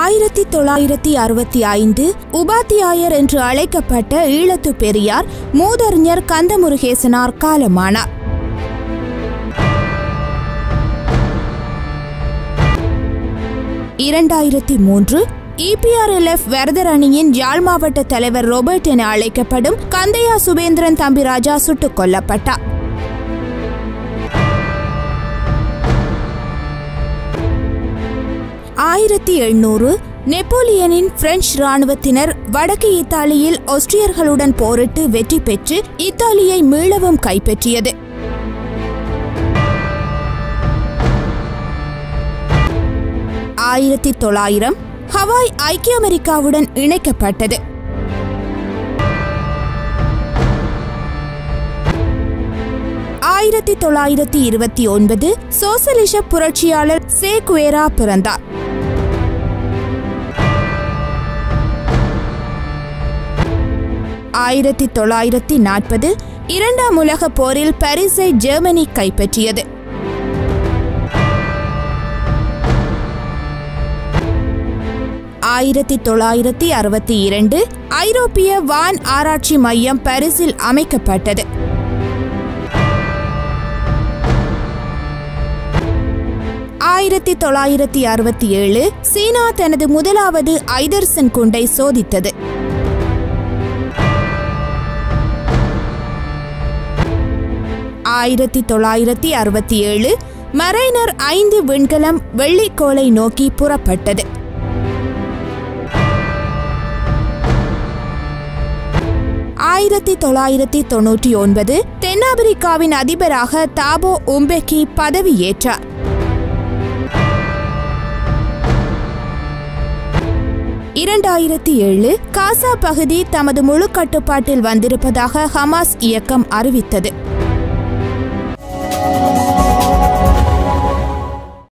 ஆயிரத்தி தொள்ளாயிரத்தி அறுபத்தி ஐந்து உபாத்தியாயர் என்று அழைக்கப்பட்ட ஈழத்து பெரியார் மூதறிஞர் கந்தமுருகேசனார் காலமானார் இரண்டாயிரத்தி மூன்று இபிஆர்எல்எஃப் வரதர் அணியின் யாழ் மாவட்ட தலைவர் ரோபர்ட் என அழைக்கப்படும் கந்தையா சுபேந்திரன் தம்பிராஜா சுட்டுக் கொல்லப்பட்டார் ஆயிரத்தி எண்ணூறு நெப்போலியனின் பிரெஞ்சு ராணுவத்தினர் வடக்கு இத்தாலியில் ஆஸ்திரியர்களுடன் போரிட்டு வெற்றி பெற்று இத்தாலியை மீளவும் கைப்பற்றியது ஆயிரத்தி தொள்ளாயிரம் ஹவாய் ஐக்கிய அமெரிக்காவுடன் இணைக்கப்பட்டது ஆயிரத்தி தொள்ளாயிரத்தி இருபத்தி ஒன்பது சோசலிச புரட்சியாளர் சே குவேரா பிறந்தார் ஆயிரத்தி தொள்ளாயிரத்தி நாற்பது இரண்டாம் உலகப் போரில் பாரிஸை ஜெர்மனி கைப்பற்றியது ஆயிரத்தி தொள்ளாயிரத்தி அறுபத்தி இரண்டு ஐரோப்பிய வான் ஆராய்ச்சி மையம் பாரிஸில் அமைக்கப்பட்டது ஆயிரத்தி தொள்ளாயிரத்தி அறுபத்தி ஏழு சீனா தனது முதலாவது ஐதர்சன் குண்டை சோதித்தது ஆயிரத்தி தொள்ளாயிரத்தி அறுபத்தி ஏழு மரைனர் ஐந்து விண்கலம் வெள்ளிக்கோளை நோக்கி புறப்பட்டது ஆயிரத்தி தொள்ளாயிரத்தி தொன்னூற்றி ஒன்பது தென்னாப்பிரிக்காவின் அதிபராக தாபோ உம்பெக்கி பதவியேற்றார் இரண்டாயிரத்தி ஏழு காசா பகுதி தமது முழு கட்டுப்பாட்டில் வந்திருப்பதாக ஹமாஸ் இயக்கம் அறிவித்தது